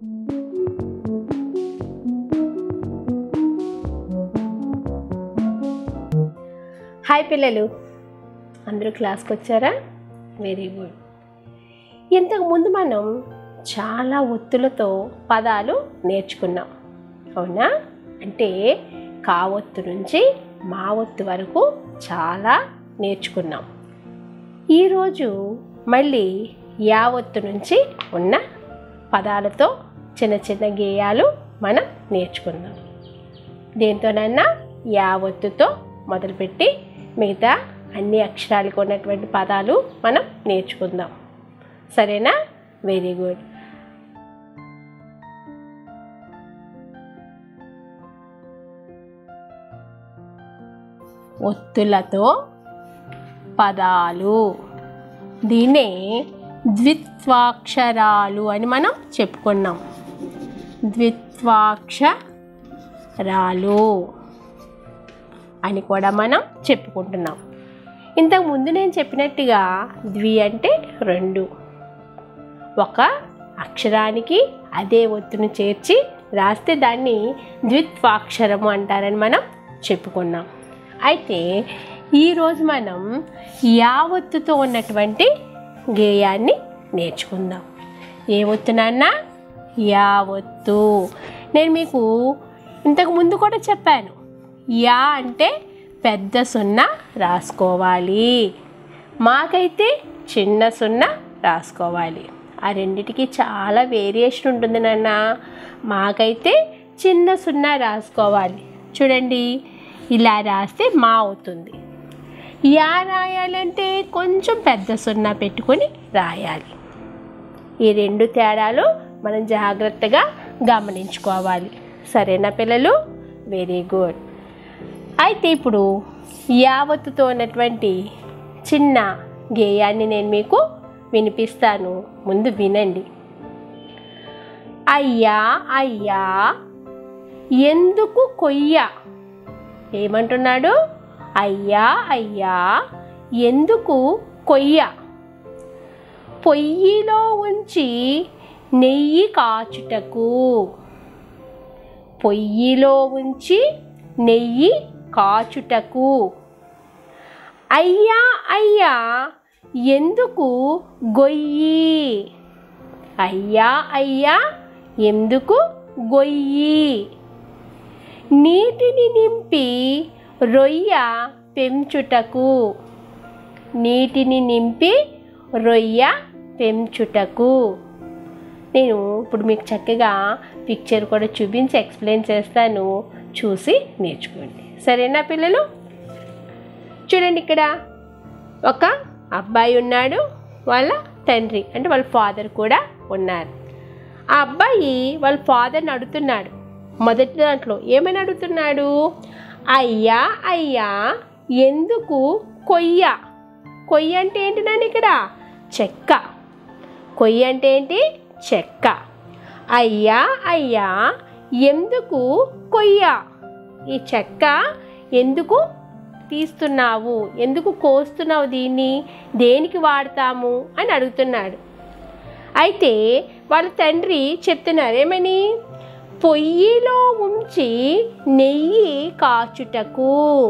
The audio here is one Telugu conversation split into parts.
హాయ్ పిల్లలు అందరూ క్లాస్కి వచ్చారా వెరీ గుడ్ ఇంతకు ముందు మనం చాలా ఒత్తులతో పదాలు నేర్చుకున్నాం అవునా అంటే కావొత్తు నుంచి మా ఒత్తు వరకు చాలా నేర్చుకున్నాం ఈరోజు మళ్ళీ యావత్తు నుంచి ఉన్న పదాలతో చిన్న చిన్న గేయాలు మనం నేర్చుకుందాం దేంతోనన్నా యావత్తుతో మొదలుపెట్టి మిగతా అన్ని అక్షరాలకు ఉన్నటువంటి పదాలు మనం నేర్చుకుందాం సరేనా వెరీ గుడ్ ఒత్తులతో పదాలు దీన్నే ద్విత్వాక్షరాలు అని మనం చెప్పుకున్నాం ద్విత్వాక్షరాలు అని కూడా మనం చెప్పుకుంటున్నాం ఇంతకు ముందు నేను చెప్పినట్టుగా ద్వి అంటే రెండు ఒక అక్షరానికి అదే ఒత్తును చేర్చి రాస్తే దాన్ని ద్విత్వాక్షరము అంటారని మనం చెప్పుకున్నాం అయితే ఈరోజు మనం యావత్తుతో ఉన్నటువంటి గేయాన్ని నేర్చుకుందాం ఏ ఒత్తునన్నా యావత్తు నేను మీకు ఇంతకు ముందు కూడా చెప్పాను యా అంటే పెద్ద సున్నా రాసుకోవాలి మాకైతే చిన్న సున్నా రాసుకోవాలి ఆ రెండిటికి చాలా వేరియేషన్ ఉంటుంది నాన్న మాకైతే చిన్న సున్నా రాసుకోవాలి చూడండి ఇలా రాస్తే మా అవుతుంది యా రాయాలంటే కొంచెం పెద్ద సున్నా పెట్టుకొని రాయాలి ఈ రెండు తేడాలు మనం జాగ్రత్తగా గమనించుకోవాలి సరేనా పిల్లలు వెరీ గుడ్ అయితే ఇప్పుడు యావత్తుతో ఉన్నటువంటి చిన్న గేయాన్ని నేను మీకు వినిపిస్తాను ముందు వినండి అయ్యా అయ్యా ఎందుకు కొయ్య ఏమంటున్నాడు అయ్యా అయ్యా ఎందుకు కొయ్య పొయ్యిలో ఉంచి నెయ్యి కాచుటకు పొయ్యిలో ఉంచి నెయ్యి కాచుటకు అయ్యా అయ్యా ఎందుకు గొయ్యి అయ్యా అయ్యా ఎందుకు గొయ్యి నీటిని నింపి రొయ్య పెంచుటకు నీటిని నింపి రొయ్య పెంచుటకు నేను ఇప్పుడు మీకు చక్కగా పిక్చర్ కూడా చూపించి ఎక్స్ప్లెయిన్ చేస్తాను చూసి నేర్చుకోండి సరేనా పిల్లలు చూడండి ఇక్కడ ఒక అబ్బాయి ఉన్నాడు వాళ్ళ తండ్రి అంటే వాళ్ళ ఫాదర్ కూడా ఉన్నారు ఆ అబ్బాయి వాళ్ళ ఫాదర్ని అడుగుతున్నాడు మొదటి దాంట్లో ఏమని అడుగుతున్నాడు అయ్యా అయ్యా ఎందుకు కొయ్య కొయ్య అంటే ఏంటి నాన్న ఇక్కడ చెక్క కొయ్య అంటే ఏంటి చెక్క అయ్యా అయ్యా ఎందుకు కొయ్య ఈ చెక్క ఎందుకు తీస్తున్నావు ఎందుకు కోస్తున్నావు దీన్ని దేనికి వాడతాము అని అడుగుతున్నాడు అయితే వాళ్ళ తండ్రి చెప్తున్నారు ఏమని పొయ్యిలో ఉంచి నెయ్యి కాచుటకు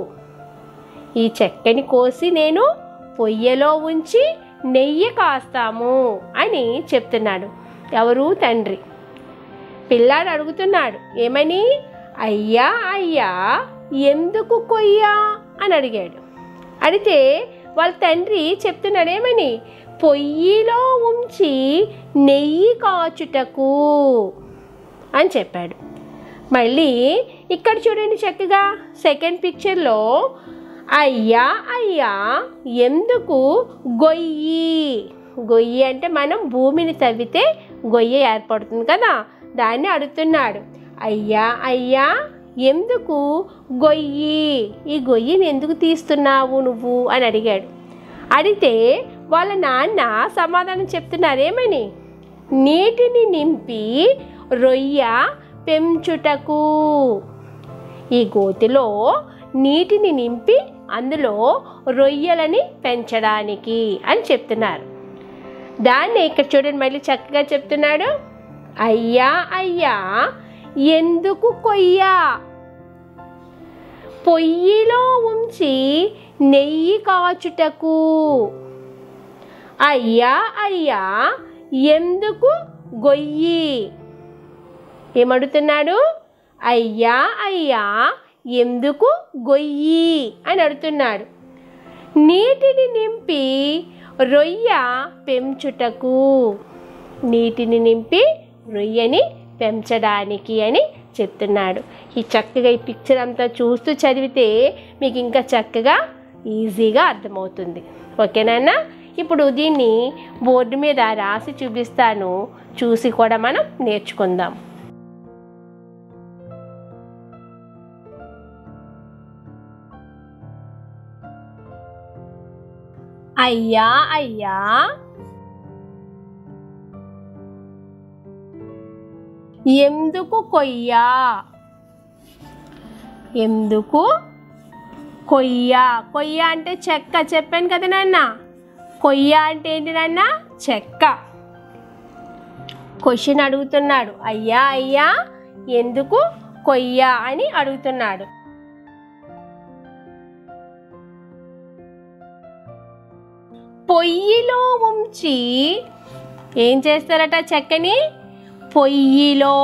ఈ చెక్కని కోసి నేను పొయ్యిలో ఉంచి నెయ్యి కాస్తాము అని చెప్తున్నాడు ఎవరు తండ్రి పిల్లాడు అడుగుతున్నాడు ఏమని అయ్యా అయ్యా ఎందుకు కొయ్యా అని అడిగాడు అడిగితే వాళ్ళ తండ్రి చెప్తున్నాడు ఏమని పొయ్యిలో ఉంచి నెయ్యి కాచుటకు అని చెప్పాడు మళ్ళీ ఇక్కడ చూడండి చక్కగా సెకండ్ పిక్చర్లో అయ్యా అయ్యా ఎందుకు గొయ్యి గొయ్యి అంటే మనం భూమిని తవ్వితే గొయ్యి ఏర్పడుతుంది కదా దాన్ని అడుగుతున్నాడు అయ్యా అయ్యా ఎందుకు గొయ్యి ఈ గొయ్యిని ఎందుకు తీస్తున్నావు నువ్వు అని అడిగాడు అడిగితే వాళ్ళ నాన్న సమాధానం చెప్తున్నారు ఏమని నీటిని నింపి రొయ్య పెంచుటకు ఈ గోతిలో నీటిని నింపి అందులో రొయ్యలని పెంచడానికి అని చెప్తున్నారు దాన్ని ఇక్కడ చూడండి మళ్ళీ చక్కగా చెప్తున్నాడు అయ్యా అయ్యా ఎందుకు కొయ్యా పొయ్యిలో ఉంచి నెయ్యి కాచుటకు అయ్యా అయ్యా ఎందుకు గొయ్యి ఏమడుతున్నాడు అయ్యా అయ్యా ఎందుకు గొయ్యి అని అడుగుతున్నాడు నీటిని నింపి రొయ్య పెంచుటకు నీటిని నింపి రొయ్యని పెంచడానికి అని చెప్తున్నాడు ఈ చక్కగా ఈ పిక్చర్ అంతా చూస్తూ చదివితే మీకు ఇంకా చక్కగా ఈజీగా అర్థమవుతుంది ఓకేనా ఇప్పుడు దీన్ని బోర్డు మీద రాసి చూపిస్తాను చూసి కూడా మనం నేర్చుకుందాం అయ్యా అయ్యా ఎందుకు కొయ్యా ఎందుకు కొయ్య కొయ్య అంటే చెక్క చెప్పాను కదా నాన్న కొయ్య అంటే ఏంటి నాన్న చెక్క క్వశ్చన్ అడుగుతున్నాడు అయ్యా అయ్యా ఎందుకు కొయ్య అని అడుగుతున్నాడు పొయ్యిలో ఉంచి ఏం చేస్తారట చెక్కని పొయ్యిలో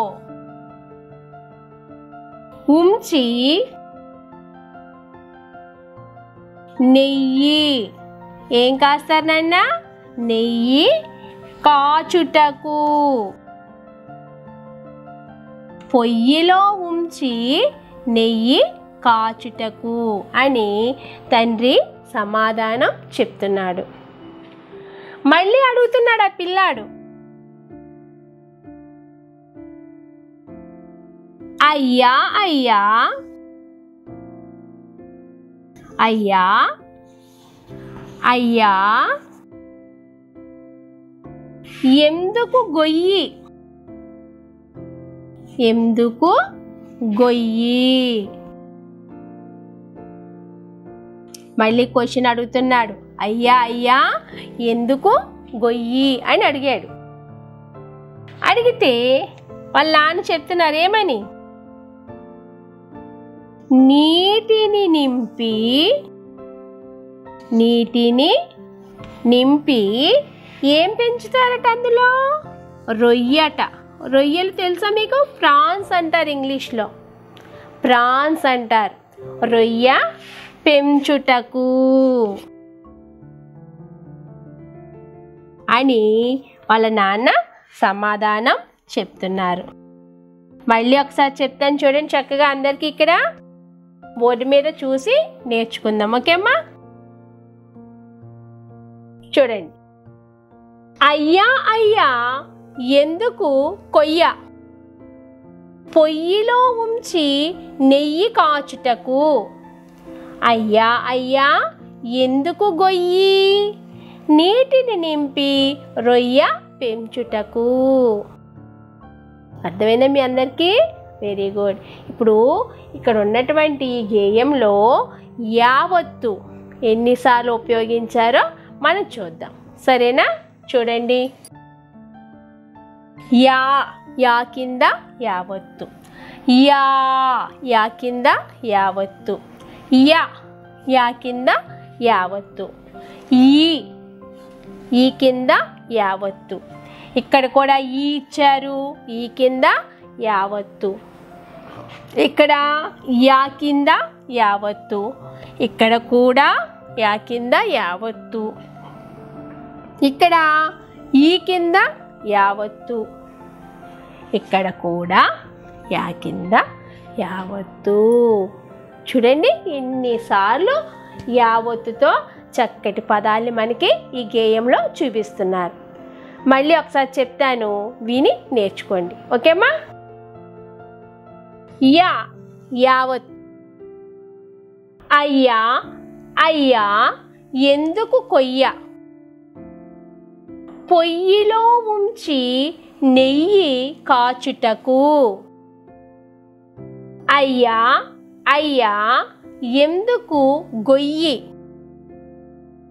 ఉంచి నెయ్యి ఏం కాస్తారు నాన్న నెయ్యి కాచుటకు పొయ్యిలో ఉంచి నెయ్యి కాచుటకు అని తండ్రి సమాధానం చెప్తున్నాడు మళ్ళీ అడుగుతున్నాడు ఆ పిల్లాడు అయ్యా అయ్యా అయ్యా అయ్యా ఎందుకు గొయ్యి ఎందుకు గొయ్యి మళ్ళీ క్వశ్చన్ అడుగుతున్నాడు అయ్యా అయ్యా ఎందుకు గొయ్యి అని అడిగాడు అడిగితే వాళ్ళ నాన్న చెప్తున్నారు ఏమని నీటిని నింపి నీటిని నింపి ఏం పెంచుతారట అందులో రొయ్యట రొయ్యలు తెలుసా మీకు ప్రాన్స్ అంటారు ఇంగ్లీష్లో ప్రాన్స్ అంటారు రొయ్య పెంచుటకు అని వాళ్ళ నాన్న సమాధానం చెప్తున్నారు మళ్ళీ ఒకసారి చెప్తాను చూడండి చక్కగా అందరికీ ఇక్కడ బోర్డు మీద చూసి నేర్చుకుందాం ఓకేమ్మా చూడండి అయ్యా అయ్యా ఎందుకు కొయ్య పొయ్యిలో ఉంచి నెయ్యి కాచుటకు అయ్యా అయ్యా ఎందుకు గొయ్యి నీటిని నింపి రొయ్య పెంచుటకు అర్థమైందా మీ అందరికీ వెరీ గుడ్ ఇప్పుడు ఇక్కడ ఉన్నటువంటి ఈ గేయంలో యావత్తు ఎన్నిసార్లు ఉపయోగించారో మనం చూద్దాం సరేనా చూడండి యా యా కింద యావత్తు యా యా కింద యావత్తు యా యా కింద యావత్తు ఈ ఈ కింద యావత్తు ఇక్కడ కూడా ఈ ఇచ్చారు ఈ కింద యావత్తు ఇక్కడ యా కింద యావత్తు ఇక్కడ కూడా యా కింద యావత్తు ఇక్కడ ఈ కింద యావత్తు ఇక్కడ కూడా యా కింద యావత్తు చూడండి ఎన్నిసార్లు యావత్తుతో చక్కటి పదాల్ని మనకి ఈ గేయంలో చూపిస్తున్నారు మళ్ళీ ఒకసారి చెప్తాను విని నేర్చుకోండి ఓకేమ్మా యా యావత్ అయ్యా అయ్యా ఎందుకు కొయ్య పొయ్యిలో ఉంచి నెయ్యి కాచుటకు అయ్యా అయ్యా ఎందుకు గొయ్యి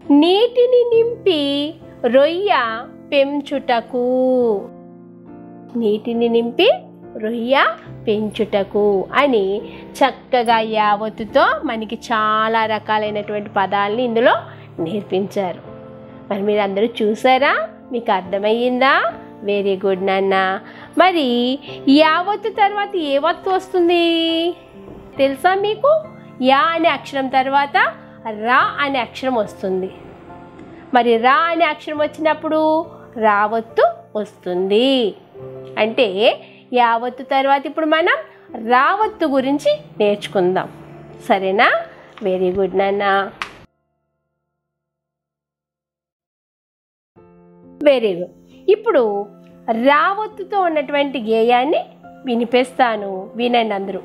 నీటిని నింపి రొయ్య పెంచుటకు నీటిని నింపి రొయ్య పెంచుటకు అని చక్కగా యావత్తుతో మనకి చాలా రకాలైనటువంటి పదాలని ఇందులో నేర్పించారు మరి మీరు అందరూ చూసారా మీకు అర్థమయ్యిందా వెరీ గుడ్ నాన్న మరి యావత్తు తర్వాత ఏ వత్తు వస్తుంది తెలుసా మీకు యా అనే అక్షరం తర్వాత రా అనే అక్షరం వస్తుంది మరి రా అనే అక్షరం వచ్చినప్పుడు రావత్తు వస్తుంది అంటే యావత్తు తర్వాత ఇప్పుడు మనం రావత్తు గురించి నేర్చుకుందాం సరేనా వెరీ గుడ్ నాన్న వెరీ గుడ్ ఇప్పుడు రావత్తుతో ఉన్నటువంటి గేయాన్ని వినిపిస్తాను వినండి అందరూ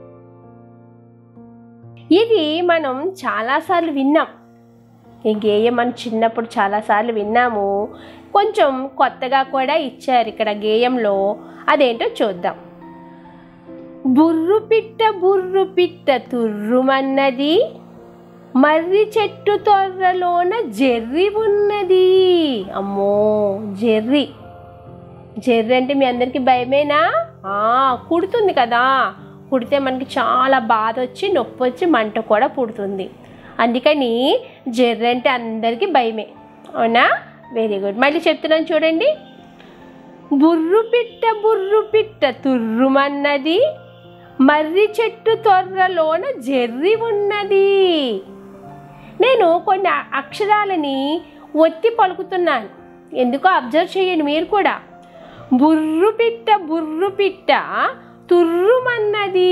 ఇది మనం చాలాసార్లు విన్నాం ఈ గేయం మనం చిన్నప్పుడు చాలాసార్లు విన్నాము కొంచెం కొత్తగా కూడా ఇచ్చారు ఇక్కడ గేయంలో అదేంటో చూద్దాం బుర్రు పిట్ట బుర్రు పిట్ట తుర్రుమన్నది మర్రి చెట్టు తొర్రలోన జెర్రి ఉన్నది అమ్మో జెర్రి జెర్రి అంటే మీ అందరికీ భయమేనా ఆ, కుడుతుంది కదా కుడితే మనకి చాలా బాధ వచ్చి నొప్పి వచ్చి మంట కూడా పుడుతుంది అందుకని జెర్రి అంటే అందరికీ భయమే అవునా వెరీ గుడ్ మళ్ళీ చెప్తున్నాను చూడండి బుర్రు పిట్ట బుర్రు పిట్ట తుర్రుమన్నది మర్రి చెట్టు తొర్రలోన జెర్రి ఉన్నది నేను కొన్ని అ- అక్షరాలని ఒత్తి పలుకుతున్నాను ఎందుకో అబ్జర్వ్ చేయండి మీరు కూడా బుర్రు పిట్ట బుర్రు పిట్ట తుర్రుమన్నది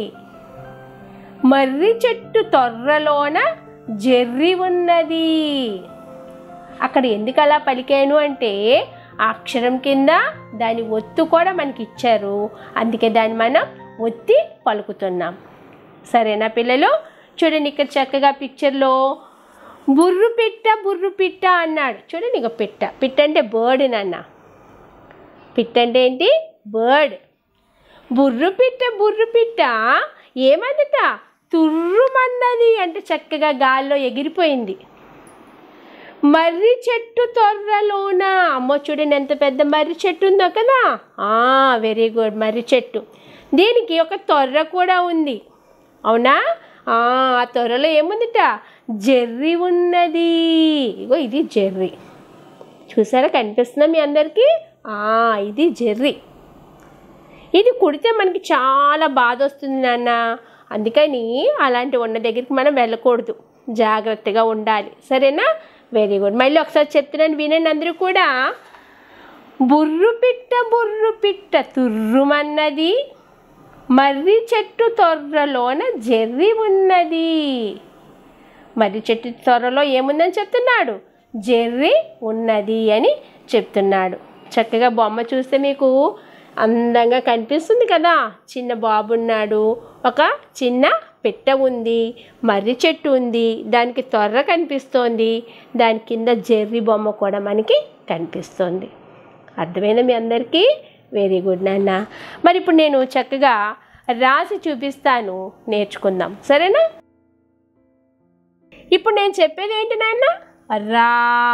మర్రి చెట్టు తొర్రలోన జెర్రి ఉన్నది అక్కడ ఎందుకు అలా పలికాను అంటే ఆ అక్షరం కింద దాని ఒత్తు కూడా మనకి ఇచ్చారు అందుకే దాన్ని మనం ఒత్తి పలుకుతున్నాం సరేనా పిల్లలు చూడండి ఇక్కడ చక్కగా పిక్చర్లో బుర్రు పిట్ట బుర్రు పిట్ట అన్నాడు చూడండి ఇక పిట్ట పిట్ట అంటే బర్డ్ నాన్న పిట్ట అంటే ఏంటి బర్డ్ బుర్రు పిట్ట బుర్రు పిట్ట ఏమందట తుర్రుమన్నది అంటే చక్కగా గాల్లో ఎగిరిపోయింది మర్రి చెట్టు తొర్రలోన అమ్మో చూడండి ఎంత పెద్ద మర్రి చెట్టు ఉందో కదా వెరీ గుడ్ మర్రి చెట్టు దీనికి ఒక తొర్ర కూడా ఉంది అవునా ఆ ఆ తొర్రలో ఏముందిట జెర్రి ఉన్నది ఇగో ఇది జెర్రి చూసారా కనిపిస్తుందా మీ అందరికీ ఆ, ఇది జెర్రి ఇది కుడితే మనకి చాలా బాధ వస్తుంది నాన్న అందుకని అలాంటి ఉన్న దగ్గరికి మనం వెళ్ళకూడదు జాగ్రత్తగా ఉండాలి సరేనా వెరీ గుడ్ మళ్ళీ ఒకసారి చెప్తున్నాను వినండి అందరూ కూడా బుర్రు పిట్ట బుర్రు పిట్ట తుర్రుమన్నది మర్రి చెట్టు తొర్రలోన జెర్రి ఉన్నది మర్రి చెట్టు త్వరలో ఏముందని చెప్తున్నాడు జెర్రీ ఉన్నది అని చెప్తున్నాడు చక్కగా బొమ్మ చూస్తే మీకు అందంగా కనిపిస్తుంది కదా చిన్న బాబు ఉన్నాడు ఒక చిన్న పెట్ట ఉంది మర్రి చెట్టు ఉంది దానికి త్వర కనిపిస్తోంది దాని కింద జెర్రీ బొమ్మ కూడా మనకి కనిపిస్తోంది అర్థమైందా మీ అందరికీ వెరీ గుడ్ నాన్న మరి ఇప్పుడు నేను చక్కగా రాసి చూపిస్తాను నేర్చుకుందాం సరేనా ఇప్పుడు నేను చెప్పేది ఏంటి నాన్న రా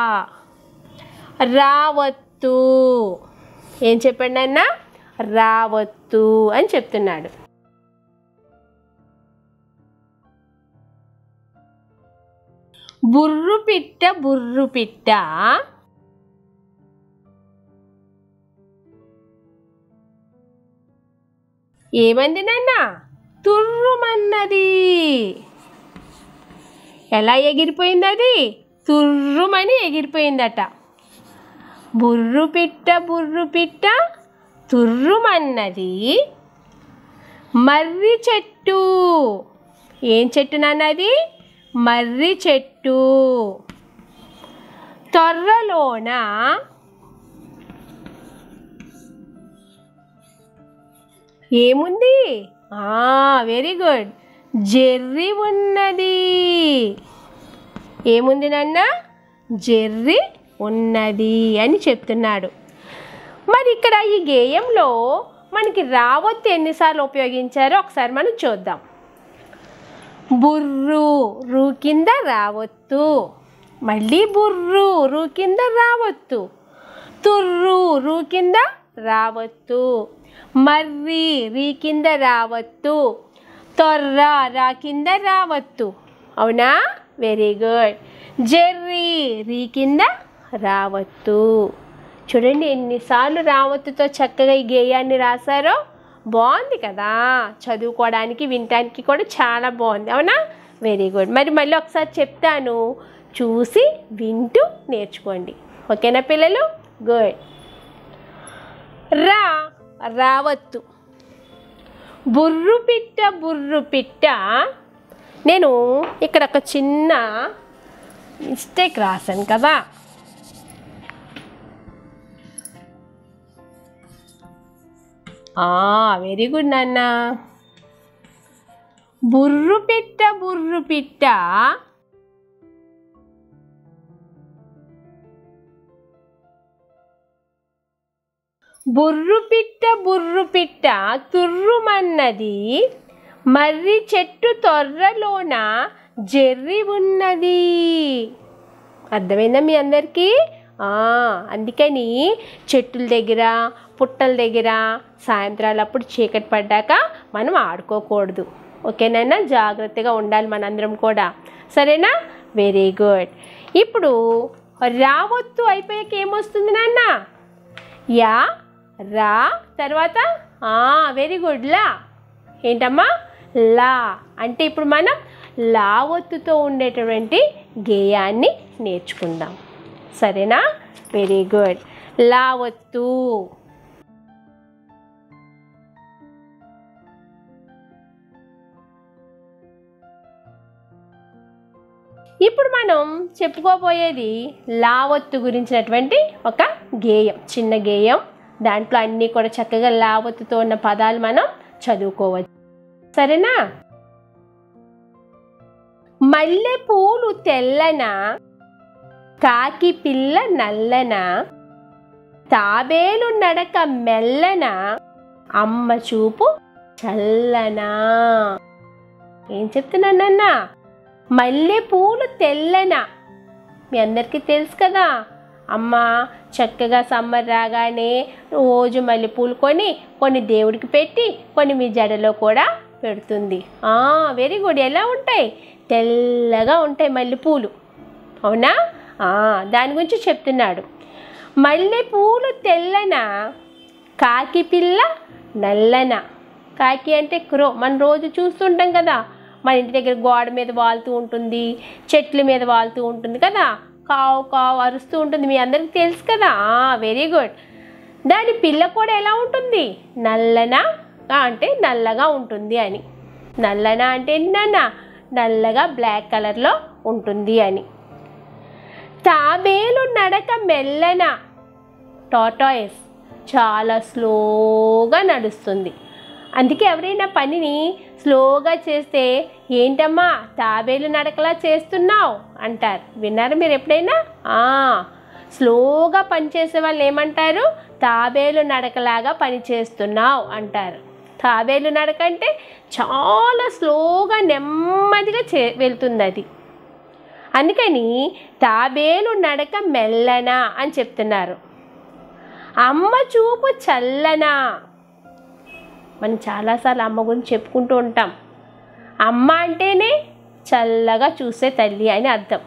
రావత్తు ఏం చెప్పాడు నాన్న రావత్తు అని చెప్తున్నాడు బుర్రు పిట్ట బుర్రు పిట్ట ఏమంది నాన్న తుర్రుమన్నది ఎలా ఎగిరిపోయింది అది తుర్రుమని ఎగిరిపోయిందట బుర్రు పిట్ట బుర్రు పిట్ట తుర్రుమన్నది మర్రి చెట్టు ఏం చెట్టు నాన్నది మర్రి చెట్టు తొర్రలోన ఏముంది వెరీ గుడ్ జెర్రీ ఉన్నది ఏముంది నాన్న జెర్రీ ఉన్నది అని చెప్తున్నాడు మరి ఇక్కడ ఈ గేయంలో మనకి రావత్తు ఎన్నిసార్లు ఉపయోగించారో ఒకసారి మనం చూద్దాం బుర్రు రూ కింద రావత్తు మళ్ళీ బుర్రు రూ కింద రావత్తు తుర్రు రూ కింద రావత్తు మర్రి రీ కింద రావత్తు తొర్ర రా కింద రావత్తు అవునా వెరీ గుడ్ జెర్రీ రీ కింద రావత్తు చూడండి ఎన్నిసార్లు రావత్తుతో చక్కగా ఈ గేయాన్ని రాశారో బాగుంది కదా చదువుకోవడానికి వినటానికి కూడా చాలా బాగుంది అవునా వెరీ గుడ్ మరి మళ్ళీ ఒకసారి చెప్తాను చూసి వింటూ నేర్చుకోండి ఓకేనా పిల్లలు గుడ్ రా రావత్తు బుర్రు పిట్ట బుర్రు పిట్ట నేను ఇక్కడ ఒక చిన్న మిస్టేక్ రాశాను కదా వెరీ గుడ్ నాన్న బుర్రు పిట్ట బుర్రు పిట్ట బుర్రు పిట్ట బుర్రు పిట్ట తుర్రుమన్నది మర్రి చెట్టు తొర్రలోన జెర్రి ఉన్నది అర్థమైందా మీ అందరికీ ఆ, అందుకని చెట్టుల దగ్గర పుట్టల దగ్గర సాయంత్రాలు అప్పుడు చీకటి పడ్డాక మనం ఆడుకోకూడదు ఓకేనైనా జాగ్రత్తగా ఉండాలి మనందరం కూడా సరేనా వెరీ గుడ్ ఇప్పుడు రావత్తు అయిపోయాక ఏమొస్తుంది నాన్న యా రా తర్వాత వెరీ గుడ్ లా ఏంటమ్మా లా అంటే ఇప్పుడు మనం లావత్తుతో ఉండేటటువంటి గేయాన్ని నేర్చుకుందాం సరేనా వెరీ గుడ్ లావత్తు ఇప్పుడు మనం చెప్పుకోబోయేది లావత్తు గురించినటువంటి ఒక గేయం చిన్న గేయం దాంట్లో అన్నీ కూడా చక్కగా లావత్తుతో ఉన్న పదాలు మనం చదువుకోవచ్చు సరేనా మల్లె పూలు తెల్లన కాకి పిల్ల నల్లన తాబేలు నడక మెల్లన అమ్మ చూపు చల్లనా ఏం చెప్తున్నానన్నా మల్లె పూలు తెల్లన మీ అందరికీ తెలుసు కదా అమ్మ చక్కగా సమ్మర్ రాగానే రోజు మల్లెపూలు కొని కొన్ని దేవుడికి పెట్టి కొన్ని మీ జడలో కూడా పెడుతుంది వెరీ గుడ్ ఎలా ఉంటాయి తెల్లగా ఉంటాయి మల్లెపూలు అవునా ఆ, దాని గురించి చెప్తున్నాడు మల్లెపూలు తెల్లన కాకి పిల్ల నల్లన కాకి అంటే క్రో మనం రోజు చూస్తుంటాం కదా మన ఇంటి దగ్గర గోడ మీద వాలుతూ ఉంటుంది చెట్ల మీద వాలుతూ ఉంటుంది కదా కావు కావు అరుస్తూ ఉంటుంది మీ అందరికీ తెలుసు కదా వెరీ గుడ్ దాని పిల్ల కూడా ఎలా ఉంటుంది నల్లన అంటే నల్లగా ఉంటుంది అని నల్లన అంటే ఏంటన్నా నల్లగా బ్లాక్ కలర్లో ఉంటుంది అని తాబేలు నడక మెల్లన టాటాయిస్ చాలా స్లోగా నడుస్తుంది అందుకే ఎవరైనా పనిని స్లోగా చేస్తే ఏంటమ్మా తాబేలు నడకలా చేస్తున్నావు అంటారు విన్నారా మీరు ఎప్పుడైనా ఆ, స్లోగా పనిచేసే వాళ్ళు ఏమంటారు తాబేలు నడకలాగా పని చేస్తున్నావు అంటారు తాబేలు నడక అంటే చాలా స్లోగా నెమ్మదిగా చే వెళ్తుంది అది అందుకని తాబేలు నడక మెల్లనా అని చెప్తున్నారు అమ్మ చూపు చల్లనా మనం చాలాసార్లు అమ్మ గురించి చెప్పుకుంటూ ఉంటాం అమ్మ అంటేనే చల్లగా చూసే తల్లి అని అర్థం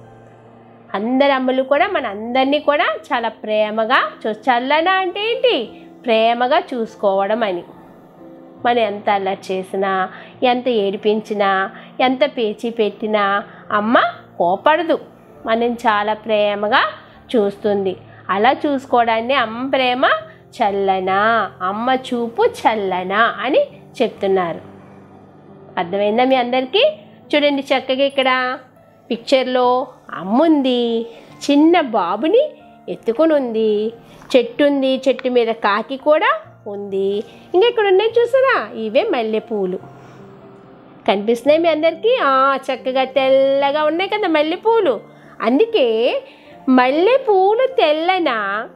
అందరి అమ్మలు కూడా మన అందరినీ కూడా చాలా ప్రేమగా చూ చల్లన అంటే ఏంటి ప్రేమగా చూసుకోవడం అని మనం ఎంత అల్లరి చేసినా ఎంత ఏడిపించినా ఎంత పేచి పెట్టినా అమ్మ కోపడదు మనం చాలా ప్రేమగా చూస్తుంది అలా చూసుకోవడాన్ని అమ్మ ప్రేమ చల్లనా అమ్మ చూపు చల్లనా అని చెప్తున్నారు అర్థమైందా మీ అందరికీ చూడండి చక్కగా ఇక్కడ పిక్చర్లో అమ్ముంది చిన్న బాబుని ఎత్తుకొని ఉంది చెట్టు ఉంది చెట్టు మీద కాకి కూడా ఉంది ఇంకా ఇక్కడ ఉన్నాయి చూసారా ఇవే మల్లెపూలు కనిపిస్తున్నాయి మీ అందరికీ ఆ, చక్కగా తెల్లగా ఉన్నాయి కదా మల్లెపూలు అందుకే మల్లెపూలు తెల్లన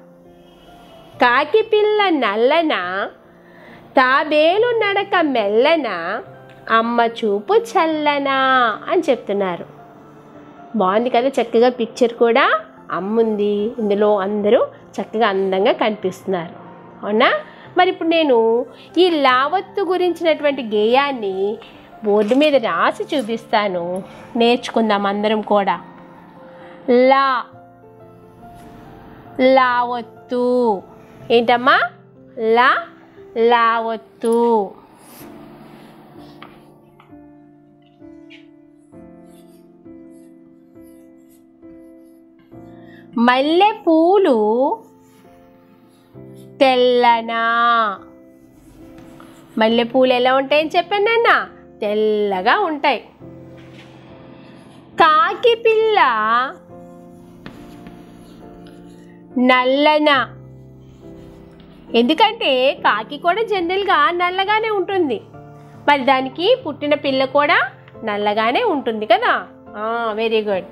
కాకి పిల్ల నల్లన తాబేలు నడక మెల్లన అమ్మ చూపు చల్లనా అని చెప్తున్నారు బాగుంది కదా చక్కగా పిక్చర్ కూడా అమ్ముంది ఇందులో అందరూ చక్కగా అందంగా కనిపిస్తున్నారు అవునా మరి ఇప్పుడు నేను ఈ లావత్తు గురించినటువంటి గేయాన్ని బోర్డు మీద రాసి చూపిస్తాను నేర్చుకుందాం అందరం కూడా లా లావత్తు ఏంటమ్మా లా లావత్తు మల్లె పూలు తెల్లనా మల్లె పూలు ఎలా ఉంటాయని చెప్పాను నాన్న తెల్లగా ఉంటాయి కాకి పిల్ల నల్లన ఎందుకంటే కాకి కూడా జనరల్గా నల్లగానే ఉంటుంది మరి దానికి పుట్టిన పిల్ల కూడా నల్లగానే ఉంటుంది కదా వెరీ గుడ్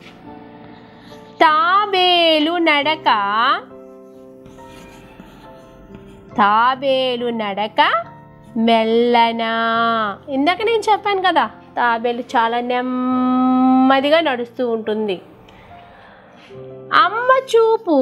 తాబేలు నడక తాబేలు నడక మెల్లనా ఇందాక నేను చెప్పాను కదా తాబేలు చాలా నెమ్మదిగా నడుస్తూ ఉంటుంది అమ్మ చూపు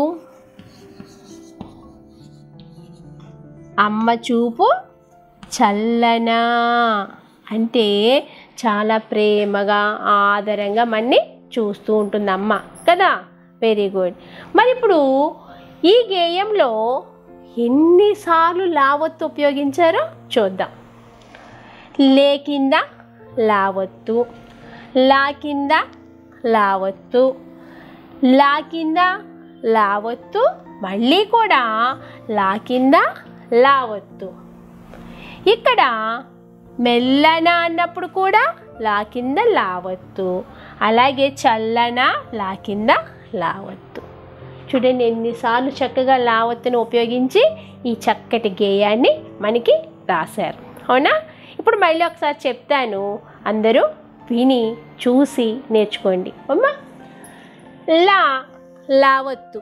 అమ్మ చూపు చల్లనా అంటే చాలా ప్రేమగా ఆదరంగా మన్ని చూస్తూ ఉంటుంది అమ్మ కదా వెరీ గుడ్ మరి ఇప్పుడు ఈ గేయంలో ఎన్నిసార్లు లావత్తు ఉపయోగించారో చూద్దాం లే కింద లావత్తు లా కింద లావత్తు లా కింద లావత్తు మళ్ళీ కూడా లా కింద లావత్తు ఇక్కడ మెల్లన అన్నప్పుడు కూడా లా కింద లావత్తు అలాగే చల్లన లా కింద లావత్తు చూడండి ఎన్నిసార్లు చక్కగా లావత్తును ఉపయోగించి ఈ చక్కటి గేయాన్ని మనకి రాశారు అవునా ఇప్పుడు మళ్ళీ ఒకసారి చెప్తాను అందరూ విని చూసి నేర్చుకోండి అమ్మా లా లావత్తు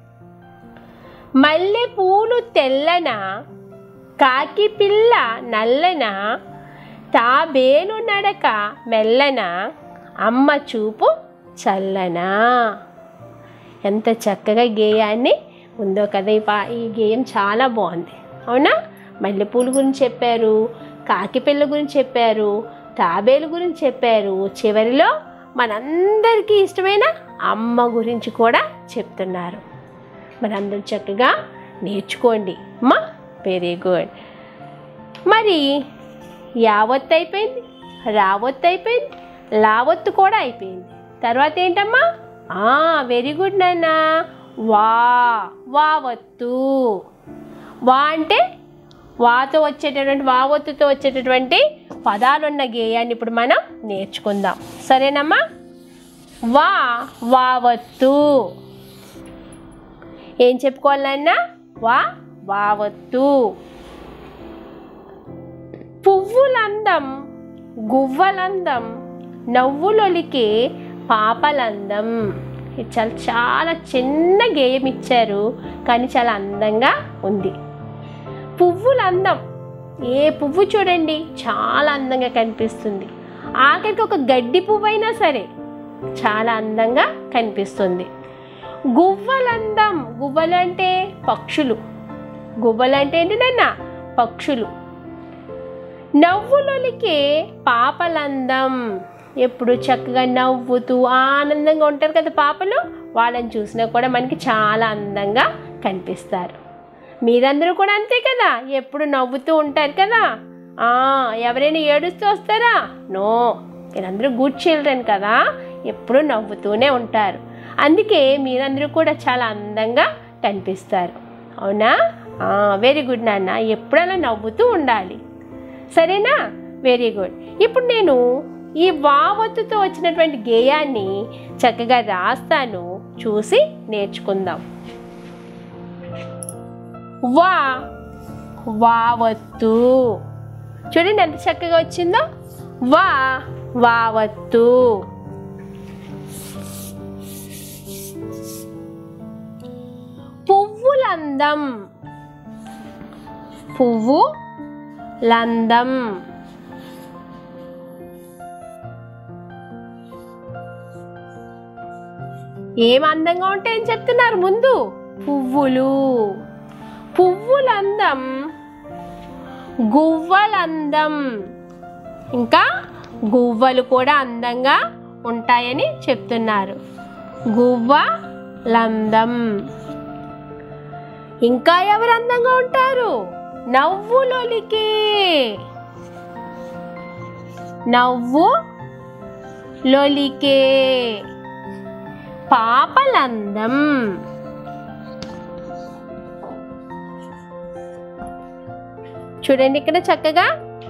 మల్లె పూలు తెల్లన కాకి పిల్ల నల్లన తాబేలు నడక మెల్లన అమ్మ చూపు చల్లనా ఎంత చక్కగా గేయాన్ని ఉందో కదా ఈ పా ఈ గేయం చాలా బాగుంది అవునా మల్లెపూల గురించి చెప్పారు కాకి పిల్ల గురించి చెప్పారు తాబేలు గురించి చెప్పారు చివరిలో మనందరికీ ఇష్టమైన అమ్మ గురించి కూడా చెప్తున్నారు మనందరూ చక్కగా నేర్చుకోండి అమ్మా వెరీ గుడ్ మరి యావత్తు అయిపోయింది రావత్తు అయిపోయింది లావత్తు కూడా అయిపోయింది తర్వాత ఏంటమ్మా వెరీ గుడ్ నాన్న వా వావత్తు వా అంటే వాతో వచ్చేటటువంటి వావత్తుతో వచ్చేటటువంటి పదాలున్న గేయాన్ని ఇప్పుడు మనం నేర్చుకుందాం సరేనమ్మా వా వావత్తు ఏం చెప్పుకోవాలన్నా వా వావత్తు పువ్వులందం గువ్వలందం నవ్వులొలికే పాపలందం ఇది చాలా చాలా చిన్న గేయం ఇచ్చారు కానీ చాలా అందంగా ఉంది పువ్వులందం ఏ పువ్వు చూడండి చాలా అందంగా కనిపిస్తుంది ఆఖరికి ఒక గడ్డి పువ్వు అయినా సరే చాలా అందంగా కనిపిస్తుంది గువ్వలందం గువ్వలు అంటే పక్షులు గువ్వలు అంటే ఏంటి నాన్న పక్షులు నవ్వులొలికే పాపలందం ఎప్పుడు చక్కగా నవ్వుతూ ఆనందంగా ఉంటారు కదా పాపలు వాళ్ళని చూసినా కూడా మనకి చాలా అందంగా కనిపిస్తారు మీరందరూ కూడా అంతే కదా ఎప్పుడు నవ్వుతూ ఉంటారు కదా ఆ, ఎవరైనా ఏడుస్తూ వస్తారా నో మీరందరూ గుడ్ చిల్డ్రన్ కదా ఎప్పుడు నవ్వుతూనే ఉంటారు అందుకే మీరందరూ కూడా చాలా అందంగా కనిపిస్తారు అవునా వెరీ గుడ్ నాన్న ఎప్పుడు అలా నవ్వుతూ ఉండాలి సరేనా వెరీ గుడ్ ఇప్పుడు నేను ఈ వావత్తుతో వచ్చినటువంటి గేయాన్ని చక్కగా రాస్తాను చూసి నేర్చుకుందాం వా వావత్తు చూడండి ఎంత చక్కగా వచ్చిందో వా వావత్తు పువ్వులందం పువ్వు లందం ఏం అందంగా ఉంటాయని చెప్తున్నారు ముందు పువ్వులు పువ్వులందం గువ్వలందం ఇంకా గువ్వలు కూడా అందంగా ఉంటాయని చెప్తున్నారు గువ్వ లందం ఇంకా ఎవరు అందంగా ఉంటారు నవ్వులొలికే నవ్వు లొలికే పాపలందం చూడండి ఇక్కడ చక్కగా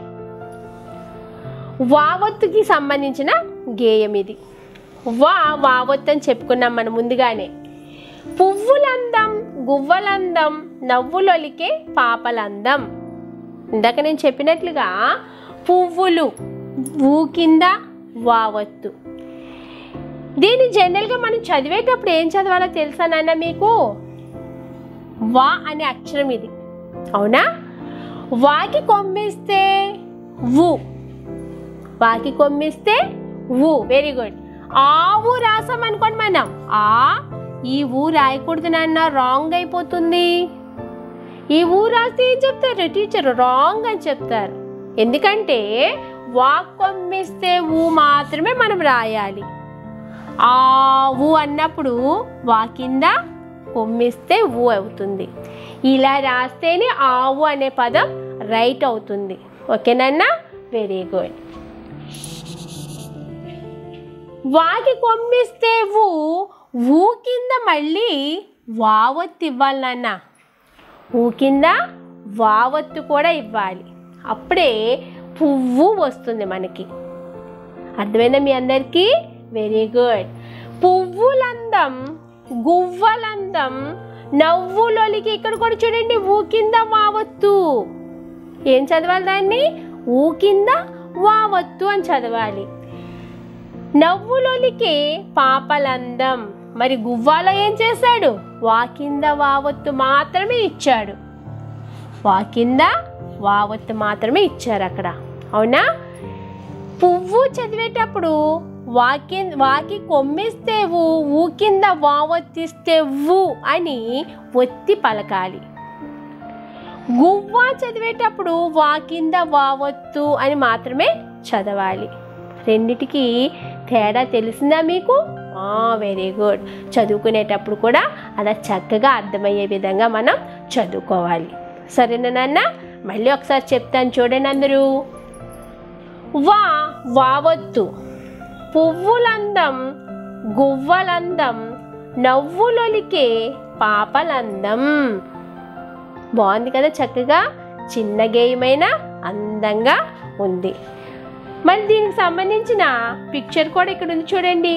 వావత్తుకి సంబంధించిన గేయం ఇది వా వావత్తు అని చెప్పుకున్నాం మనం ముందుగానే పువ్వులందం గువ్వలందం నవ్వులొలికే పాపలందం ఇందాక నేను చెప్పినట్లుగా పువ్వులు ఊ కింద వావత్తు దీన్ని జనరల్గా మనం చదివేటప్పుడు ఏం చదవాలో తెలుసా నాన్న మీకు వా అనే అక్షరం ఇది అవునా వాకి కొమ్మిస్తే వు వాకి కొమ్మిస్తే ఊ వెరీ గుడ్ ఆవు రాసాం అనుకోండి మనం ఆ ఈ ఊ రాయకూడదు నాన్న రాంగ్ అయిపోతుంది ఈ ఊ రాస్తే ఏం చెప్తారు టీచర్ రాంగ్ అని చెప్తారు ఎందుకంటే వాక్ కొమ్మిస్తే ఊ మాత్రమే మనం రాయాలి ఆవు అన్నప్పుడు వా కింద కొమ్మిస్తే ఊ అవుతుంది ఇలా రాస్తేనే ఆవు అనే పదం రైట్ అవుతుంది ఓకేనన్నా వెరీ గుడ్ వాకి కొమ్మిస్తే ఊ ఊ కింద మళ్ళీ వావత్తు ఇవ్వాలి నాన్న ఊ కింద వావత్తు కూడా ఇవ్వాలి అప్పుడే పువ్వు వస్తుంది మనకి అర్థమైందా మీ అందరికీ వెరీ గుడ్ పువ్వులందం గువ్వలందం నవ్వులొలికి ఇక్కడ కూడా చూడండి ఊ కింద వావత్తు ఏం చదవాలి దాన్ని ఊ కింద వావత్తు అని చదవాలి నవ్వులొలికే పాపలందం మరి గువ్వాలో ఏం చేశాడు వా కింద వావత్తు మాత్రమే ఇచ్చాడు వా కింద వావత్తు మాత్రమే ఇచ్చారు అక్కడ అవునా పువ్వు చదివేటప్పుడు వాకి వాకి కొమ్మిస్తే ఊ ఊ కింద వావొత్తిస్తే ఊ అని ఒత్తి పలకాలి గువ్వ చదివేటప్పుడు వా కింద వావొత్తు అని మాత్రమే చదవాలి రెండిటికి తేడా తెలిసిందా మీకు వెరీ గుడ్ చదువుకునేటప్పుడు కూడా అలా చక్కగా అర్థమయ్యే విధంగా మనం చదువుకోవాలి సరేనా నాన్న మళ్ళీ ఒకసారి చెప్తాను చూడండి అందరూ వా వావత్తు పువ్వులందం గువ్వలందం నవ్వులొలికే పాపలందం బాగుంది కదా చక్కగా చిన్న గేయమైన అందంగా ఉంది మరి దీనికి సంబంధించిన పిక్చర్ కూడా ఇక్కడ ఉంది చూడండి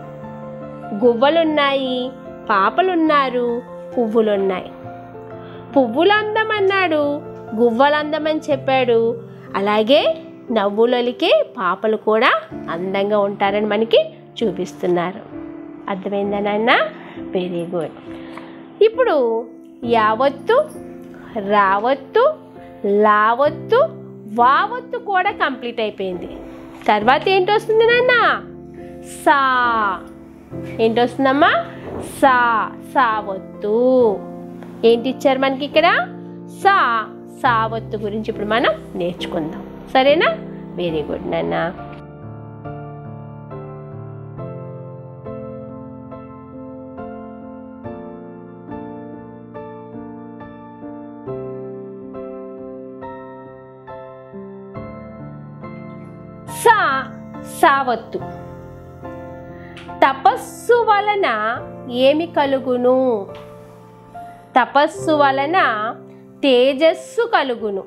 గువ్వలున్నాయి పాపలున్నారు పువ్వులున్నాయి పువ్వులందం అన్నాడు గువ్వలందం అని చెప్పాడు అలాగే నవ్వులొలికే పాపలు కూడా అందంగా ఉంటారని మనకి చూపిస్తున్నారు అర్థమైందా నాన్న వెరీ గుడ్ ఇప్పుడు యావత్తు రావత్తు లావత్తు వావత్తు కూడా కంప్లీట్ అయిపోయింది తర్వాత ఏంటి వస్తుంది నాన్న సా ఏంటి వస్తుందమ్మా సా సావత్తు ఏంటి ఇచ్చారు మనకి ఇక్కడ సా సావత్తు గురించి ఇప్పుడు మనం నేర్చుకుందాం సరేనా వెరీ గుడ్ నాన్న సా సావత్తు తపస్సు వలన ఏమి కలుగును తపస్సు వలన తేజస్సు కలుగును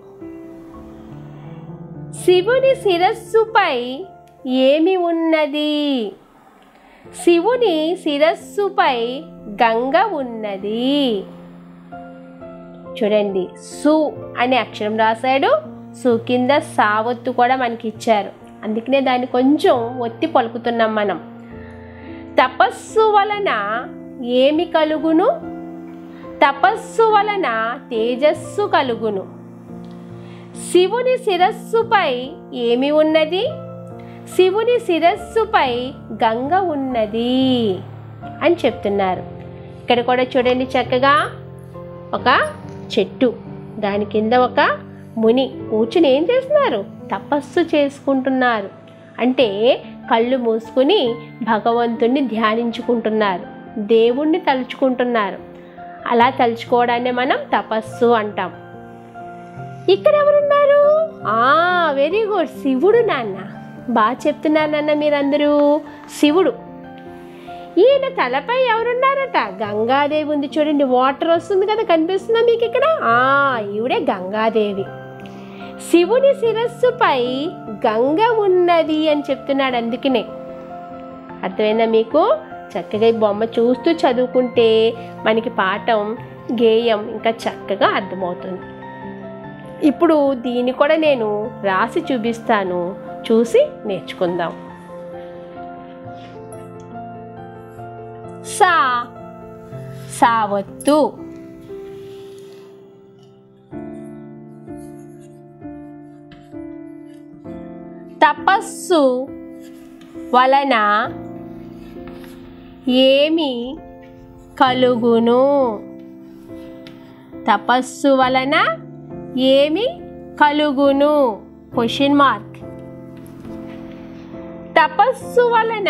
శివుని శిరస్సుపై ఏమి ఉన్నది శివుని శిరస్సుపై గంగ ఉన్నది చూడండి సు అనే అక్షరం రాశాడు సు కింద సావత్తు కూడా మనకి ఇచ్చారు అందుకనే దాన్ని కొంచెం ఒత్తి పలుకుతున్నాం మనం తపస్సు వలన ఏమి కలుగును తపస్సు వలన తేజస్సు కలుగును శివుని శిరస్సుపై ఏమి ఉన్నది శివుని శిరస్సుపై గంగ ఉన్నది అని చెప్తున్నారు ఇక్కడ కూడా చూడండి చక్కగా ఒక చెట్టు దాని కింద ఒక ముని కూర్చుని ఏం చేస్తున్నారు తపస్సు చేసుకుంటున్నారు అంటే కళ్ళు మూసుకుని భగవంతుణ్ణి ధ్యానించుకుంటున్నారు దేవుణ్ణి తలుచుకుంటున్నారు అలా తలుచుకోవడాన్ని మనం తపస్సు అంటాం ఇక్కడ ఎవరున్నారు ఆ వెరీ గుడ్ శివుడు నాన్న బాగా చెప్తున్నారు నాన్న మీరందరూ శివుడు ఈయన తలపై ఎవరున్నారట గంగాదేవి ఉంది చూడండి వాటర్ వస్తుంది కదా కనిపిస్తుందా మీకు ఇక్కడ ఆ ఈవిడే గంగాదేవి శివుని శిరస్సుపై గంగ ఉన్నది అని చెప్తున్నాడు అందుకనే అర్థమైందా మీకు చక్కగా ఈ బొమ్మ చూస్తూ చదువుకుంటే మనకి పాఠం గేయం ఇంకా చక్కగా అర్థమవుతుంది ఇప్పుడు దీన్ని కూడా నేను రాసి చూపిస్తాను చూసి నేర్చుకుందాం సా సావత్తు తపస్సు వలన ఏమి కలుగును తపస్సు వలన ఏమి కలుగును క్వశ్చన్ మార్క్ తపస్సు వలన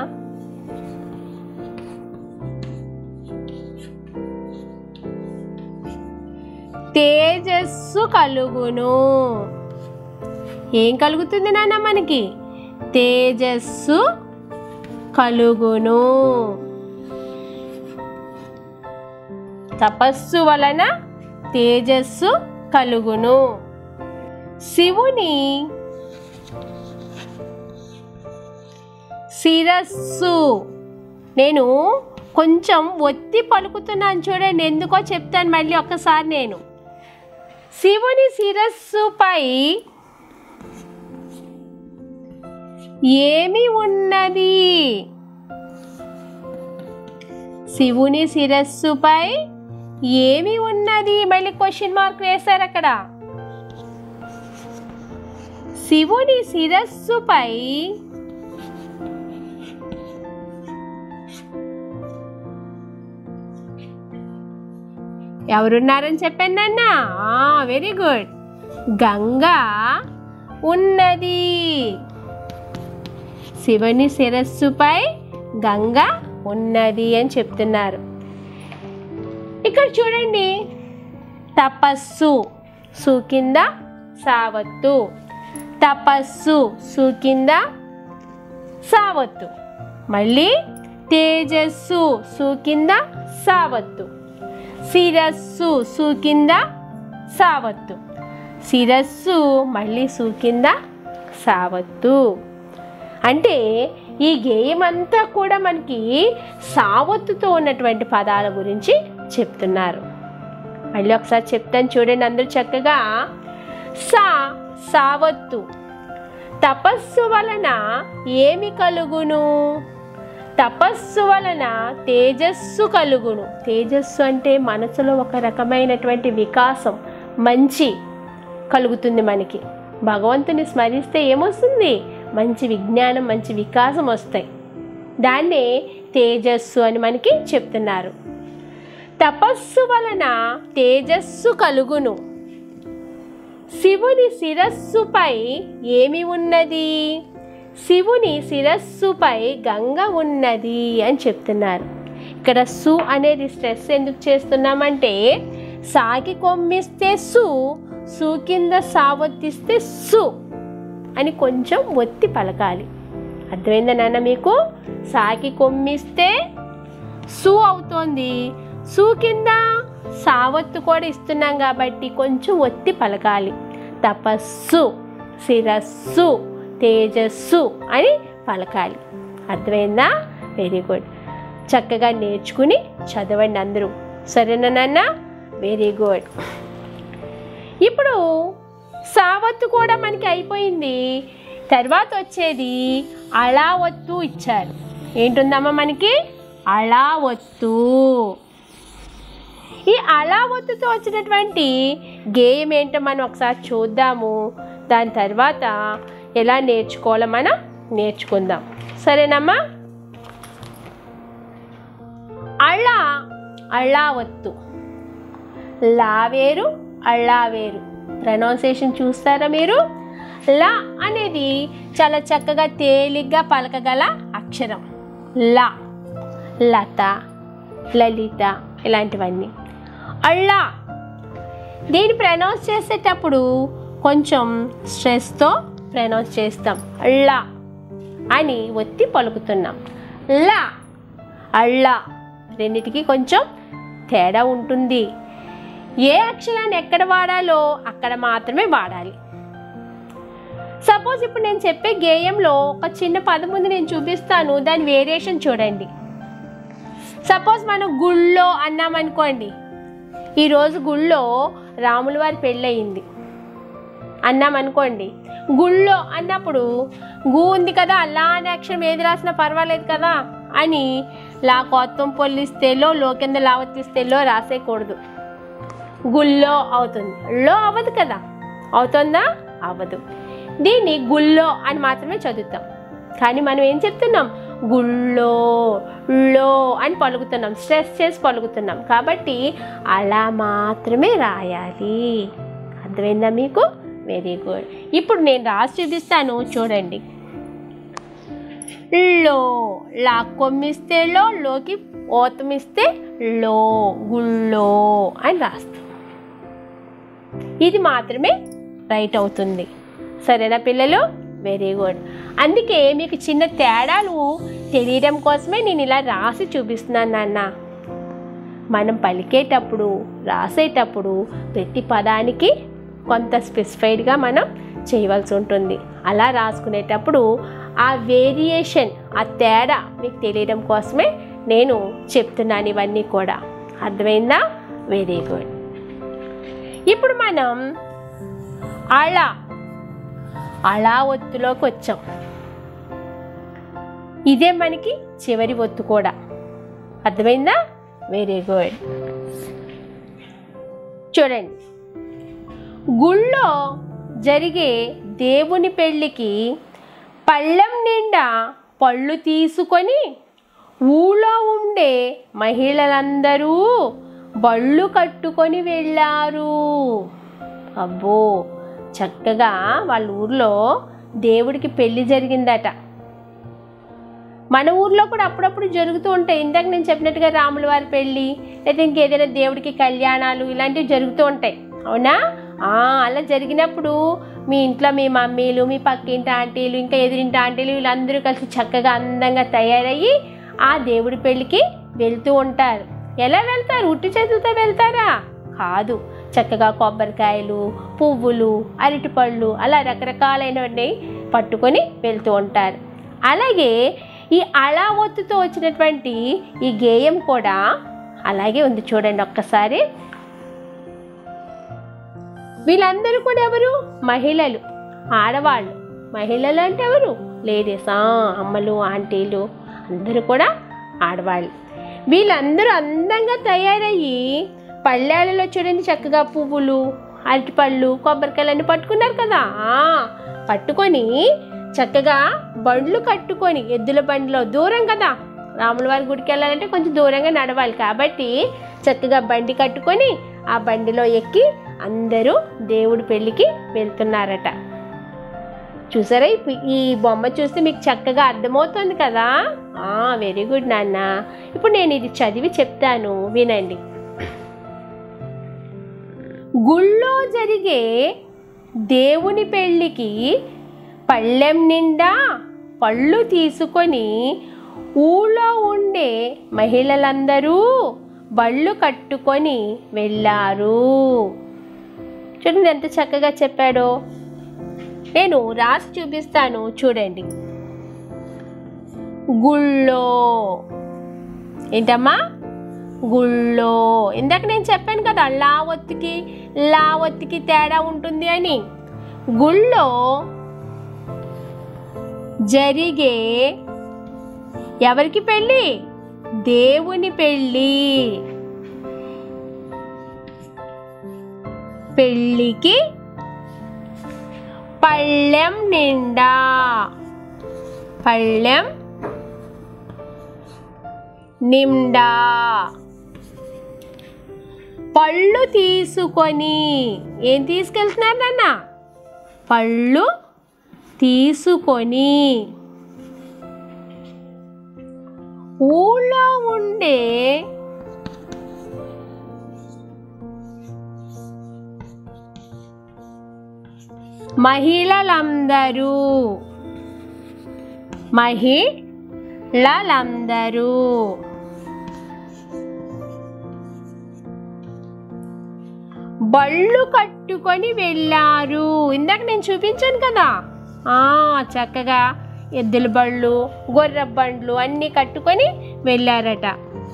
తేజస్సు కలుగును ఏం కలుగుతుంది నాన్న మనకి తేజస్సు కలుగును తపస్సు వలన తేజస్సు కలుగును శివుని శిరస్సు నేను కొంచెం ఒత్తి పలుకుతున్నాను చూడండి ఎందుకో చెప్తాను మళ్ళీ ఒక్కసారి నేను శివుని శిరస్సుపై ఏమి ఉన్నది శివుని శిరస్సుపై ఏమి ఉన్నది మళ్ళీ క్వశ్చన్ మార్క్ వేశారు అక్కడ శివుని శిరస్సుపై ఎవరున్నారని చెప్పాను నాన్న వెరీ గుడ్ గంగా ఉన్నది శివుని శిరస్సుపై గంగ ఉన్నది అని చెప్తున్నారు ఇక్కడ చూడండి తపస్సు సు కింద సావత్తు తపస్సు సు కింద సావత్తు మళ్ళీ తేజస్సు సు కింద సావత్తు శిరస్సు సు కింద సావత్తు శిరస్సు మళ్ళీ సు కింద సావత్తు అంటే ఈ గేయం అంతా కూడా మనకి సావత్తుతో ఉన్నటువంటి పదాల గురించి చెప్తున్నారు మళ్ళీ ఒకసారి చెప్తాను చూడండి అందరూ చక్కగా సా సావత్తు తపస్సు వలన ఏమి కలుగును తపస్సు వలన తేజస్సు కలుగును తేజస్సు అంటే మనసులో ఒక రకమైనటువంటి వికాసం మంచి కలుగుతుంది మనకి భగవంతుని స్మరిస్తే ఏమొస్తుంది మంచి విజ్ఞానం మంచి వికాసం వస్తాయి దాన్నే తేజస్సు అని మనకి చెప్తున్నారు తపస్సు వలన తేజస్సు కలుగును శివుని శిరస్సుపై ఏమి ఉన్నది శివుని శిరస్సుపై గంగ ఉన్నది అని చెప్తున్నారు ఇక్కడ సు అనేది స్ట్రెస్ ఎందుకు చేస్తున్నామంటే సాకి కొమ్మిస్తే సు సు కింద సావత్తిస్తే సు అని కొంచెం ఒత్తి పలకాలి అర్థమైందా నాన్న మీకు సాకి కొమ్మిస్తే సు అవుతోంది సు కింద సావత్తు కూడా ఇస్తున్నాం కాబట్టి కొంచెం ఒత్తి పలకాలి తపస్సు శిరస్సు తేజస్సు అని పలకాలి అర్థమైందా వెరీ గుడ్ చక్కగా నేర్చుకుని చదవండి అందరూ సరేనా నాన్న వెరీ గుడ్ ఇప్పుడు సావత్తు కూడా మనకి అయిపోయింది తర్వాత వచ్చేది అలా ఒత్తు ఇచ్చారు ఏంటుందమ్మా మనకి అలా ఒత్తు ఈ అలా ఒత్తుతో వచ్చినటువంటి గేయం ఏంటో మనం ఒకసారి చూద్దాము దాని తర్వాత ఎలా నేర్చుకోవాలో మనం నేర్చుకుందాం సరేనమ్మా అళ అళా ఒత్తు లా వేరు అళ్ళా వేరు ప్రొనౌన్సియేషన్ చూస్తారా మీరు లా అనేది చాలా చక్కగా తేలిగ్గా పలకగల అక్షరం లా లత లలిత ఇలాంటివన్నీ అళ్ళా దీన్ని ప్రొనౌన్స్ చేసేటప్పుడు కొంచెం స్ట్రెస్తో ప్రొనౌన్స్ చేస్తాం అళ్ళా అని ఒత్తి పలుకుతున్నాం లా అళ్ళ రెండిటికి కొంచెం తేడా ఉంటుంది ఏ అక్షరాన్ని ఎక్కడ వాడాలో అక్కడ మాత్రమే వాడాలి సపోజ్ ఇప్పుడు నేను చెప్పే గేయంలో ఒక చిన్న పదం ఉంది నేను చూపిస్తాను దాని వేరియేషన్ చూడండి సపోజ్ మనం గుళ్ళో అన్నామనుకోండి ఈరోజు గుళ్ళో రాముల వారి పెళ్ళయింది అన్నామనుకోండి గుళ్ళో అన్నప్పుడు గు ఉంది కదా అల్లా అనే అక్షరం ఏది రాసినా పర్వాలేదు కదా అని లా కొత్తం పొల్లిస్తేలో లో కింద లావత్తిస్తేలో రాసేయకూడదు గుళ్ళో అవుతుంది లో అవ్వదు కదా అవుతుందా అవ్వదు దీన్ని గుళ్ళో అని మాత్రమే చదువుతాం కానీ మనం ఏం చెప్తున్నాం గుళ్ళో లో అని పలుకుతున్నాం స్ట్రెస్ చేసి పలుకుతున్నాం కాబట్టి అలా మాత్రమే రాయాలి అర్థమైందా మీకు వెరీ గుడ్ ఇప్పుడు నేను రాసి చూపిస్తాను చూడండి లో లా కొమ్మిస్తే లో లోకి ఓతమిస్తే లో గుళ్ళో అని రాస్తాం ఇది మాత్రమే రైట్ అవుతుంది సరేనా పిల్లలు వెరీ గుడ్ అందుకే మీకు చిన్న తేడాలు తెలియడం కోసమే నేను ఇలా రాసి చూపిస్తున్నాను నాన్న మనం పలికేటప్పుడు రాసేటప్పుడు ప్రతి పదానికి కొంత స్పెసిఫైడ్గా మనం చేయవలసి ఉంటుంది అలా రాసుకునేటప్పుడు ఆ వేరియేషన్ ఆ తేడా మీకు తెలియడం కోసమే నేను చెప్తున్నాను ఇవన్నీ కూడా అర్థమైందా వెరీ గుడ్ ఇప్పుడు మనం అలా అలా ఒత్తులోకి వచ్చాం ఇదే మనకి చివరి ఒత్తు కూడా అర్థమైందా వెరీ గుడ్ చూడండి గుళ్ళో జరిగే దేవుని పెళ్ళికి పళ్ళెం నిండా పళ్ళు తీసుకొని ఊళ్ళో ఉండే మహిళలందరూ బళ్ళు కట్టుకొని వెళ్ళారు అబ్బో చక్కగా వాళ్ళ ఊర్లో దేవుడికి పెళ్లి జరిగిందట మన ఊర్లో కూడా అప్పుడప్పుడు జరుగుతూ ఉంటాయి ఇందాక నేను చెప్పినట్టుగా రాముల వారి పెళ్ళి లేదా ఇంకేదైనా దేవుడికి కళ్యాణాలు ఇలాంటివి జరుగుతూ ఉంటాయి అవునా ఆ, అలా జరిగినప్పుడు మీ ఇంట్లో మీ మమ్మీలు మీ పక్కింటి ఆంటీలు ఇంకా ఎదురింటి ఆంటీలు వీళ్ళందరూ కలిసి చక్కగా అందంగా తయారయ్యి ఆ దేవుడి పెళ్ళికి వెళ్తూ ఉంటారు ఎలా వెళ్తారు ఉట్టి చేతులతో వెళ్తారా కాదు చక్కగా కొబ్బరికాయలు పువ్వులు అరటిపళ్ళు అలా రకరకాలైనవన్నీ పట్టుకొని వెళ్తూ ఉంటారు అలాగే ఈ అలా ఒత్తుతో వచ్చినటువంటి ఈ గేయం కూడా అలాగే ఉంది చూడండి ఒక్కసారి వీళ్ళందరూ కూడా ఎవరు మహిళలు ఆడవాళ్ళు మహిళలు అంటే ఎవరు లేడీస్ ఆ, అమ్మలు ఆంటీలు అందరూ కూడా ఆడవాళ్ళు వీళ్ళందరూ అందంగా తయారయ్యి పళ్ళాలలో చూడండి చక్కగా పువ్వులు అరటిపళ్ళు కొబ్బరికాయలన్నీ పట్టుకున్నారు కదా ఆ, పట్టుకొని చక్కగా బండ్లు కట్టుకొని ఎద్దుల బండిలో దూరం కదా రాముల వారి గుడికి వెళ్ళాలంటే కొంచెం దూరంగా నడవాలి కాబట్టి చక్కగా బండి కట్టుకొని ఆ బండిలో ఎక్కి అందరూ దేవుడి పెళ్ళికి వెళ్తున్నారట చూసారా ఈ పి- ఈ బొమ్మ చూస్తే మీకు చక్కగా అర్థమవుతుంది కదా వెరీ గుడ్ నాన్న ఇప్పుడు నేను ఇది చదివి చెప్తాను వినండి గుళ్ళో జరిగే దేవుని పెళ్ళికి పళ్ళెం నిండా పళ్ళు తీసుకొని ఊళ్ళో ఉండే మహిళలందరూ బళ్ళు కట్టుకొని వెళ్ళారు చూడండి ఎంత చక్కగా చెప్పాడో నేను రాసి చూపిస్తాను చూడండి గుళ్ళో ఏంటమ్మా గుళ్ళో ఇందాక నేను చెప్పాను కదా లా ఒత్తికి లా ఒత్తికి తేడా ఉంటుంది అని గుళ్ళో జరిగే ఎవరికి పెళ్ళి దేవుని పెళ్ళి పెళ్ళికి పళ్ళెం నిండా పళ్ళెం నిండా పళ్ళు తీసుకొని ఏం తీసుకెళ్తున్నారు నాన్న పళ్ళు తీసుకొని ఊళ్ళో ఉండే మహిళలందరూ మహిళలందరూ బళ్ళు కట్టుకొని వెళ్ళారు ఇందాక నేను చూపించాను కదా ఆ, చక్కగా ఎద్దుల బళ్ళు గొర్రె బండ్లు అన్నీ కట్టుకొని వెళ్ళారట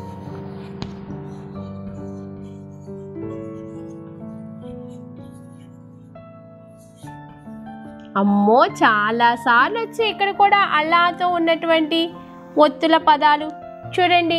అమ్మో చాలాసార్లు వచ్చి ఇక్కడ కూడా అలాతో ఉన్నటువంటి ఒత్తుల పదాలు చూడండి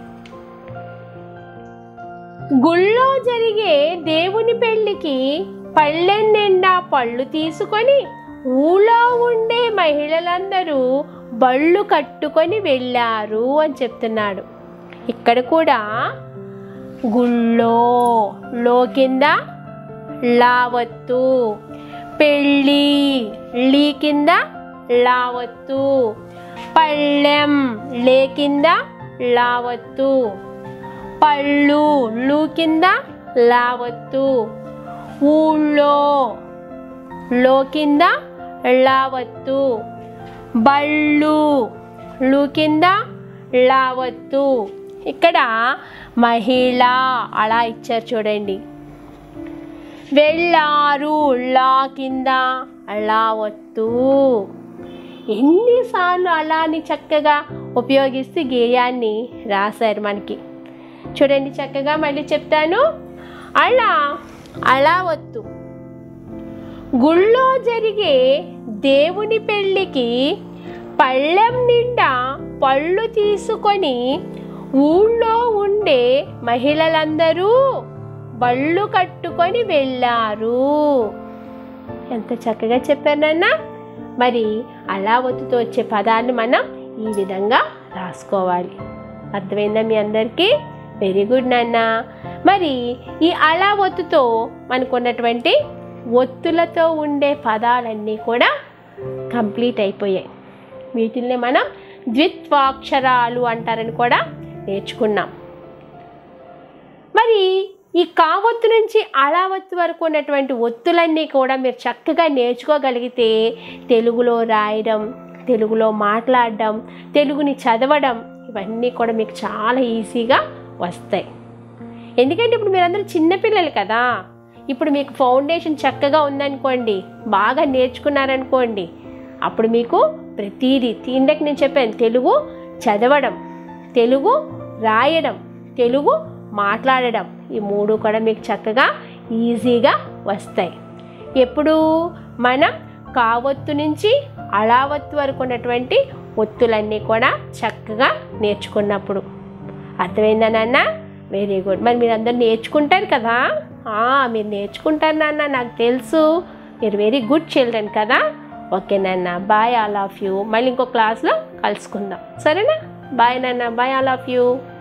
గుళ్ళో జరిగే దేవుని పెళ్ళికి పళ్ళెం నిండా పళ్ళు తీసుకొని ఊళ్ళో ఉండే మహిళలందరూ బళ్ళు కట్టుకొని వెళ్ళారు అని చెప్తున్నాడు ఇక్కడ కూడా గుళ్ళో లో కింద లావత్తు పెళ్ళి లీ కింద లావత్తు పళ్ళెం లే కింద లావత్తు పళ్ళు లు కింద లావత్తు ఊళ్ళో లో కింద లావత్తు బళ్ళు లు కింద లావత్తు ఇక్కడ మహిళ అలా ఇచ్చారు చూడండి వెళ్ళారు లా కింద లావత్తు ఎన్నిసార్లు అలాని చక్కగా ఉపయోగిస్తూ గేయాన్ని రాశారు మనకి చూడండి చక్కగా మళ్ళీ చెప్తాను అలా అలా వత్తు గుళ్ళో జరిగే దేవుని పెళ్ళికి పళ్ళెం నిండా పళ్ళు తీసుకొని ఊళ్ళో ఉండే మహిళలందరూ బళ్ళు కట్టుకొని వెళ్ళారు ఎంత చక్కగా చెప్పానన్నా మరి అలా ఒత్తుతో వచ్చే పదాన్ని మనం ఈ విధంగా రాసుకోవాలి అర్థమైందా మీ అందరికీ వెరీ గుడ్ నాన్న మరి ఈ అలా ఒత్తుతో మనకు ఉన్నటువంటి ఒత్తులతో ఉండే పదాలన్నీ కూడా కంప్లీట్ అయిపోయాయి వీటిల్ని మనం ద్విత్వాక్షరాలు అంటారని కూడా నేర్చుకున్నాం మరి ఈ కావత్తు నుంచి అలావత్తు వరకు ఉన్నటువంటి ఒత్తులన్నీ కూడా మీరు చక్కగా నేర్చుకోగలిగితే తెలుగులో రాయడం తెలుగులో మాట్లాడడం తెలుగుని చదవడం ఇవన్నీ కూడా మీకు చాలా ఈజీగా వస్తాయి ఎందుకంటే ఇప్పుడు మీరందరూ చిన్నపిల్లలు కదా ఇప్పుడు మీకు ఫౌండేషన్ చక్కగా ఉందనుకోండి బాగా నేర్చుకున్నారనుకోండి అప్పుడు మీకు ప్రతీది ఇందాక నేను చెప్పాను తెలుగు చదవడం తెలుగు రాయడం తెలుగు మాట్లాడడం ఈ మూడు కూడా మీకు చక్కగా ఈజీగా వస్తాయి ఎప్పుడు మనం కావత్తు నుంచి అలావత్తు వరకు ఉన్నటువంటి ఒత్తులన్నీ కూడా చక్కగా నేర్చుకున్నప్పుడు అర్థమైందా నాన్న వెరీ గుడ్ మరి మీరు అందరు నేర్చుకుంటారు కదా ఆ, మీరు నేర్చుకుంటారు నాన్న నాకు తెలుసు మీరు వెరీ గుడ్ చిల్డ్రన్ కదా ఓకే నాన్న బాయ్ ఆల్ ఆఫ్ యూ మళ్ళీ ఇంకో క్లాస్లో కలుసుకుందాం సరేనా బాయ్ నాన్న బాయ్ ఆల్ ఆఫ్ యూ